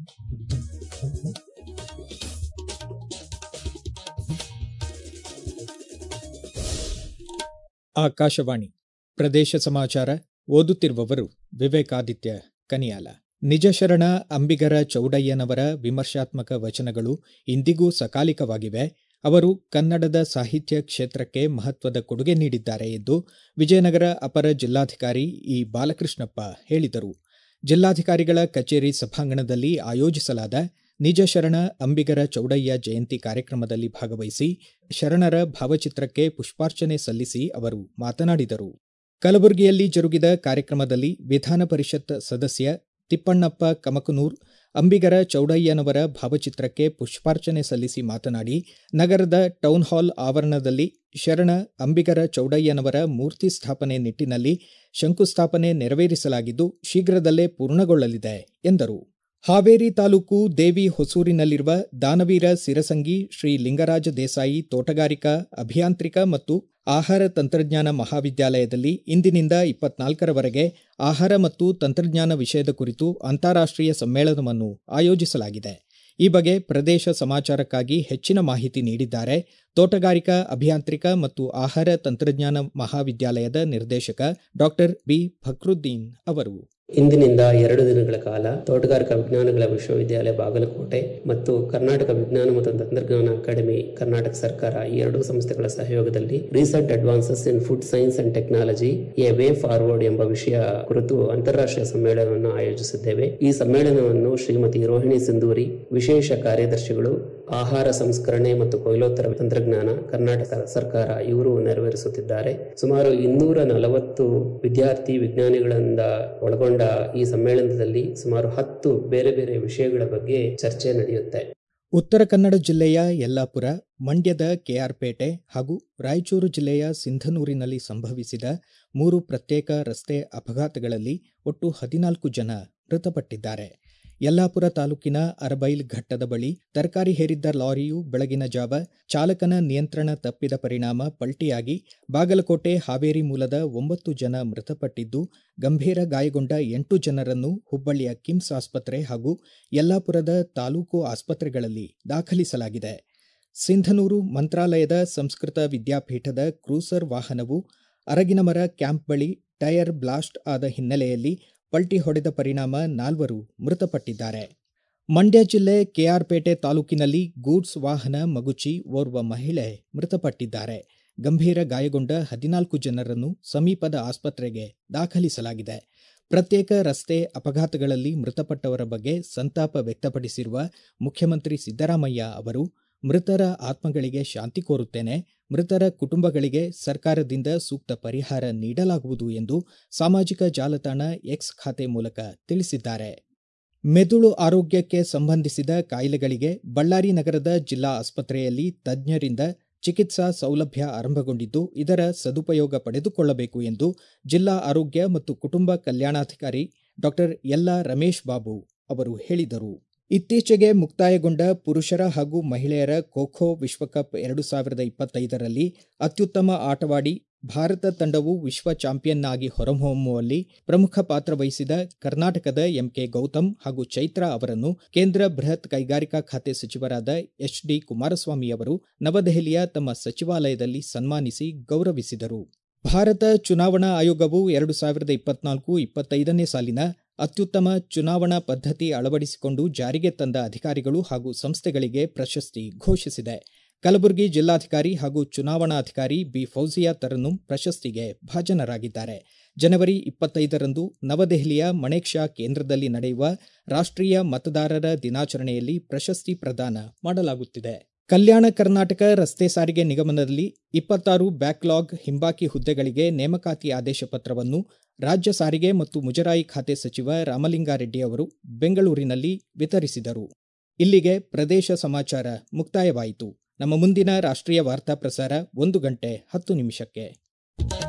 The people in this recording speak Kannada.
ಆಕಾಶವಾಣಿ ಪ್ರದೇಶ ಸಮಾಚಾರ ಓದುತ್ತಿರುವವರು ವಿವೇಕಾದಿತ್ಯ ಕನಿಯಾಲ ನಿಜ ಶರಣ ಅಂಬಿಗರ ಚೌಡಯ್ಯನವರ ವಿಮರ್ಶಾತ್ಮಕ ವಚನಗಳು ಇಂದಿಗೂ ಸಕಾಲಿಕವಾಗಿವೆ ಅವರು ಕನ್ನಡದ ಸಾಹಿತ್ಯ ಕ್ಷೇತ್ರಕ್ಕೆ ಮಹತ್ವದ ಕೊಡುಗೆ ನೀಡಿದ್ದಾರೆ ಎಂದು ವಿಜಯನಗರ ಅಪರ ಜಿಲ್ಲಾಧಿಕಾರಿ ಇ ಬಾಲಕೃಷ್ಣಪ್ಪ ಹೇಳಿದರು ಜಿಲ್ಲಾಧಿಕಾರಿಗಳ ಕಚೇರಿ ಸಭಾಂಗಣದಲ್ಲಿ ಆಯೋಜಿಸಲಾದ ನಿಜ ಶರಣ ಅಂಬಿಗರ ಚೌಡಯ್ಯ ಜಯಂತಿ ಕಾರ್ಯಕ್ರಮದಲ್ಲಿ ಭಾಗವಹಿಸಿ ಶರಣರ ಭಾವಚಿತ್ರಕ್ಕೆ ಪುಷ್ಪಾರ್ಚನೆ ಸಲ್ಲಿಸಿ ಅವರು ಮಾತನಾಡಿದರು ಕಲಬುರಗಿಯಲ್ಲಿ ಜರುಗಿದ ಕಾರ್ಯಕ್ರಮದಲ್ಲಿ ವಿಧಾನ ಪರಿಷತ್ ಸದಸ್ಯ ತಿಪ್ಪಣ್ಣಪ್ಪ ಕಮಕನೂರ್ ಅಂಬಿಗರ ಚೌಡಯ್ಯನವರ ಭಾವಚಿತ್ರಕ್ಕೆ ಪುಷ್ಪಾರ್ಚನೆ ಸಲ್ಲಿಸಿ ಮಾತನಾಡಿ ನಗರದ ಟೌನ್ ಹಾಲ್ ಆವರಣದಲ್ಲಿ ಶರಣ ಅಂಬಿಗರ ಚೌಡಯ್ಯನವರ ಮೂರ್ತಿ ಸ್ಥಾಪನೆ ನಿಟ್ಟಿನಲ್ಲಿ ಶಂಕುಸ್ಥಾಪನೆ ನೆರವೇರಿಸಲಾಗಿದ್ದು ಶೀಘ್ರದಲ್ಲೇ ಪೂರ್ಣಗೊಳ್ಳಲಿದೆ ಎಂದರು ಹಾವೇರಿ ತಾಲೂಕು ದೇವಿ ಹೊಸೂರಿನಲ್ಲಿರುವ ದಾನವೀರ ಸಿರಸಂಗಿ ಶ್ರೀ ಲಿಂಗರಾಜ ದೇಸಾಯಿ ತೋಟಗಾರಿಕಾ ಅಭಿಯಾಂತ್ರಿಕ ಮತ್ತು ಆಹಾರ ತಂತ್ರಜ್ಞಾನ ಮಹಾವಿದ್ಯಾಲಯದಲ್ಲಿ ಇಂದಿನಿಂದ ಇಪ್ಪತ್ನಾಲ್ಕರವರೆಗೆ ಆಹಾರ ಮತ್ತು ತಂತ್ರಜ್ಞಾನ ವಿಷಯದ ಕುರಿತು ಅಂತಾರಾಷ್ಟ್ರೀಯ ಸಮ್ಮೇಳನವನ್ನು ಆಯೋಜಿಸಲಾಗಿದೆ ಈ ಬಗ್ಗೆ ಪ್ರದೇಶ ಸಮಾಚಾರಕ್ಕಾಗಿ ಹೆಚ್ಚಿನ ಮಾಹಿತಿ ನೀಡಿದ್ದಾರೆ ತೋಟಗಾರಿಕಾ ಅಭಿಯಾಂತ್ರಿಕ ಮತ್ತು ಆಹಾರ ತಂತ್ರಜ್ಞಾನ ಮಹಾವಿದ್ಯಾಲಯದ ನಿರ್ದೇಶಕ ಡಾಕ್ಟರ್ ಬಿ ಫಕ್ರುದ್ದೀನ್ ಅವರು ಇಂದಿನಿಂದ ಎರಡು ದಿನಗಳ ಕಾಲ ತೋಟಗಾರಿಕಾ ವಿಜ್ಞಾನಗಳ ವಿಶ್ವವಿದ್ಯಾಲಯ ಬಾಗಲಕೋಟೆ ಮತ್ತು ಕರ್ನಾಟಕ ವಿಜ್ಞಾನ ಮತ್ತು ತಂತ್ರಜ್ಞಾನ ಅಕಾಡೆಮಿ ಕರ್ನಾಟಕ ಸರ್ಕಾರ ಈ ಎರಡೂ ಸಂಸ್ಥೆಗಳ ಸಹಯೋಗದಲ್ಲಿ recent advances in food science and technology a way forward ಎಂಬ ವಿಷಯ ಕುರಿತು ಅಂತಾರಾಷ್ಟ್ರೀಯ ಸಮ್ಮೇಳನವನ್ನು ಆಯೋಜಿಸಿದ್ದೇವೆ ಈ ಸಮ್ಮೇಳನವನ್ನು ಶ್ರೀಮತಿ ರೋಹಿಣಿ ಸಿಂಧೂರಿ ವಿಶೇಷ ಕಾರ್ಯದರ್ಶಿಗಳು ಆಹಾರ ಸಂಸ್ಕರಣೆ ಮತ್ತು ಕೊಯ್ಲೋತ್ತರ ತಂತ್ರಜ್ಞಾನ ಕರ್ನಾಟಕ ಸರ್ಕಾರ ಇವರು ನೆರವೇರಿಸುತ್ತಿದ್ದಾರೆ ಸುಮಾರು ಇನ್ನೂರ ನಲವತ್ತು ವಿದ್ಯಾರ್ಥಿ ವಿಜ್ಞಾನಿಗಳಿಂದ ಒಳಗೊಂಡ ಈ ಸಮ್ಮೇಳನದಲ್ಲಿ ಸುಮಾರು ಹತ್ತು ಬೇರೆ ಬೇರೆ ವಿಷಯಗಳ ಬಗ್ಗೆ ಚರ್ಚೆ ನಡೆಯುತ್ತೆ ಉತ್ತರ ಕನ್ನಡ ಜಿಲ್ಲೆಯ ಯಲ್ಲಾಪುರ ಮಂಡ್ಯದ ಕೆಆರ್ಪೇಟೆ ಹಾಗೂ ರಾಯಚೂರು ಜಿಲ್ಲೆಯ ಸಿಂಧನೂರಿನಲ್ಲಿ ಸಂಭವಿಸಿದ ಮೂರು ಪ್ರತ್ಯೇಕ ರಸ್ತೆ ಅಪಘಾತಗಳಲ್ಲಿ ಒಟ್ಟು ಹದಿನಾಲ್ಕು ಜನ ಮೃತಪಟ್ಟಿದ್ದಾರೆ ಯಲ್ಲಾಪುರ ತಾಲೂಕಿನ ಅರಬೈಲ್ ಘಟ್ಟದ ಬಳಿ ತರಕಾರಿ ಹೇರಿದ್ದ ಲಾರಿಯು ಬೆಳಗಿನ ಜಾವ ಚಾಲಕನ ನಿಯಂತ್ರಣ ತಪ್ಪಿದ ಪರಿಣಾಮ ಪಲ್ಟಿಯಾಗಿ ಬಾಗಲಕೋಟೆ ಹಾವೇರಿ ಮೂಲದ ಒಂಬತ್ತು ಜನ ಮೃತಪಟ್ಟಿದ್ದು ಗಂಭೀರ ಗಾಯಗೊಂಡ ಎಂಟು ಜನರನ್ನು ಹುಬ್ಬಳ್ಳಿಯ ಕಿಮ್ಸ್ ಆಸ್ಪತ್ರೆ ಹಾಗೂ ಯಲ್ಲಾಪುರದ ತಾಲೂಕು ಆಸ್ಪತ್ರೆಗಳಲ್ಲಿ ದಾಖಲಿಸಲಾಗಿದೆ ಸಿಂಧನೂರು ಮಂತ್ರಾಲಯದ ಸಂಸ್ಕೃತ ವಿದ್ಯಾಪೀಠದ ಕ್ರೂಸರ್ ವಾಹನವು ಅರಗಿನಮರ ಕ್ಯಾಂಪ್ ಬಳಿ ಟೈರ್ ಬ್ಲಾಸ್ಟ್ ಆದ ಹಿನ್ನೆಲೆಯಲ್ಲಿ ಪಲ್ಟಿ ಹೊಡೆದ ಪರಿಣಾಮ ನಾಲ್ವರು ಮೃತಪಟ್ಟಿದ್ದಾರೆ ಮಂಡ್ಯ ಜಿಲ್ಲೆ ಕೆಆರ್ಪೇಟೆ ತಾಲೂಕಿನಲ್ಲಿ ಗೂಡ್ಸ್ ವಾಹನ ಮಗುಚಿ ಓರ್ವ ಮಹಿಳೆ ಮೃತಪಟ್ಟಿದ್ದಾರೆ ಗಂಭೀರ ಗಾಯಗೊಂಡ ಹದಿನಾಲ್ಕು ಜನರನ್ನು ಸಮೀಪದ ಆಸ್ಪತ್ರೆಗೆ ದಾಖಲಿಸಲಾಗಿದೆ ಪ್ರತ್ಯೇಕ ರಸ್ತೆ ಅಪಘಾತಗಳಲ್ಲಿ ಮೃತಪಟ್ಟವರ ಬಗ್ಗೆ ಸಂತಾಪ ವ್ಯಕ್ತಪಡಿಸಿರುವ ಮುಖ್ಯಮಂತ್ರಿ ಸಿದ್ದರಾಮಯ್ಯ ಅವರು ಮೃತರ ಆತ್ಮಗಳಿಗೆ ಶಾಂತಿ ಕೋರುತ್ತೇನೆ ಮೃತರ ಕುಟುಂಬಗಳಿಗೆ ಸರ್ಕಾರದಿಂದ ಸೂಕ್ತ ಪರಿಹಾರ ನೀಡಲಾಗುವುದು ಎಂದು ಸಾಮಾಜಿಕ ಜಾಲತಾಣ ಎಕ್ಸ್ ಖಾತೆ ಮೂಲಕ ತಿಳಿಸಿದ್ದಾರೆ ಮೆದುಳು ಆರೋಗ್ಯಕ್ಕೆ ಸಂಬಂಧಿಸಿದ ಕಾಯಿಲೆಗಳಿಗೆ ಬಳ್ಳಾರಿ ನಗರದ ಜಿಲ್ಲಾ ಆಸ್ಪತ್ರೆಯಲ್ಲಿ ತಜ್ಞರಿಂದ ಚಿಕಿತ್ಸಾ ಸೌಲಭ್ಯ ಆರಂಭಗೊಂಡಿದ್ದು ಇದರ ಸದುಪಯೋಗ ಪಡೆದುಕೊಳ್ಳಬೇಕು ಎಂದು ಜಿಲ್ಲಾ ಆರೋಗ್ಯ ಮತ್ತು ಕುಟುಂಬ ಕಲ್ಯಾಣಾಧಿಕಾರಿ ಡಾಕ್ಟರ್ ಯಲ್ಲಾ ರಮೇಶ್ ಬಾಬು ಅವರು ಹೇಳಿದರು ಇತ್ತೀಚೆಗೆ ಮುಕ್ತಾಯಗೊಂಡ ಪುರುಷರ ಹಾಗೂ ಮಹಿಳೆಯರ ಖೋಖೋ ವಿಶ್ವಕಪ್ ಎರಡು ಸಾವಿರದ ಇಪ್ಪತ್ತೈದರಲ್ಲಿ ಅತ್ಯುತ್ತಮ ಆಟವಾಡಿ ಭಾರತ ತಂಡವು ವಿಶ್ವ ಚಾಂಪಿಯನ್ ಆಗಿ ಹೊರಹೊಮ್ಮುವಲ್ಲಿ ಪ್ರಮುಖ ಪಾತ್ರ ವಹಿಸಿದ ಕರ್ನಾಟಕದ ಎಂಕೆ ಗೌತಮ್ ಹಾಗೂ ಚೈತ್ರ ಅವರನ್ನು ಕೇಂದ್ರ ಬೃಹತ್ ಕೈಗಾರಿಕಾ ಖಾತೆ ಸಚಿವರಾದ ಎಚ್ ಡಿ ಕುಮಾರಸ್ವಾಮಿ ಅವರು ನವದೆಹಲಿಯ ತಮ್ಮ ಸಚಿವಾಲಯದಲ್ಲಿ ಸನ್ಮಾನಿಸಿ ಗೌರವಿಸಿದರು ಭಾರತ ಚುನಾವಣಾ ಆಯೋಗವು ಎರಡು ಸಾವಿರದ ಇಪ್ಪತ್ನಾಲ್ಕು ಇಪ್ಪತ್ತೈದನೇ ಸಾಲಿನ ಅತ್ಯುತ್ತಮ ಚುನಾವಣಾ ಪದ್ಧತಿ ಅಳವಡಿಸಿಕೊಂಡು ಜಾರಿಗೆ ತಂದ ಅಧಿಕಾರಿಗಳು ಹಾಗೂ ಸಂಸ್ಥೆಗಳಿಗೆ ಪ್ರಶಸ್ತಿ ಘೋಷಿಸಿದೆ ಕಲಬುರಗಿ ಜಿಲ್ಲಾಧಿಕಾರಿ ಹಾಗೂ ಚುನಾವಣಾಧಿಕಾರಿ ಬಿ ಫೌಜಿಯಾ ತರನ್ನು ಪ್ರಶಸ್ತಿಗೆ ಭಾಜನರಾಗಿದ್ದಾರೆ ಜನವರಿ ಇಪ್ಪತ್ತೈದರಂದು ನವದೆಹಲಿಯ ಮಣೇಕ್ ಶಾ ಕೇಂದ್ರದಲ್ಲಿ ನಡೆಯುವ ರಾಷ್ಟ್ರೀಯ ಮತದಾರರ ದಿನಾಚರಣೆಯಲ್ಲಿ ಪ್ರಶಸ್ತಿ ಪ್ರದಾನ ಮಾಡಲಾಗುತ್ತಿದೆ ಕಲ್ಯಾಣ ಕರ್ನಾಟಕ ರಸ್ತೆ ಸಾರಿಗೆ ನಿಗಮದಲ್ಲಿ ಇಪ್ಪತ್ತಾರು ಬ್ಯಾಕ್ಲಾಗ್ ಹಿಂಬಾಕಿ ಹುದ್ದೆಗಳಿಗೆ ನೇಮಕಾತಿ ಆದೇಶ ಪತ್ರವನ್ನು ರಾಜ್ಯ ಸಾರಿಗೆ ಮತ್ತು ಮುಜರಾಯಿ ಖಾತೆ ಸಚಿವ ರಾಮಲಿಂಗಾರೆಡ್ಡಿ ಅವರು ಬೆಂಗಳೂರಿನಲ್ಲಿ ವಿತರಿಸಿದರು ಇಲ್ಲಿಗೆ ಪ್ರದೇಶ ಸಮಾಚಾರ ಮುಕ್ತಾಯವಾಯಿತು ನಮ್ಮ ಮುಂದಿನ ರಾಷ್ಟ್ರೀಯ ವಾರ್ತಾ ಪ್ರಸಾರ ಒಂದು ಗಂಟೆ ಹತ್ತು ನಿಮಿಷಕ್ಕೆ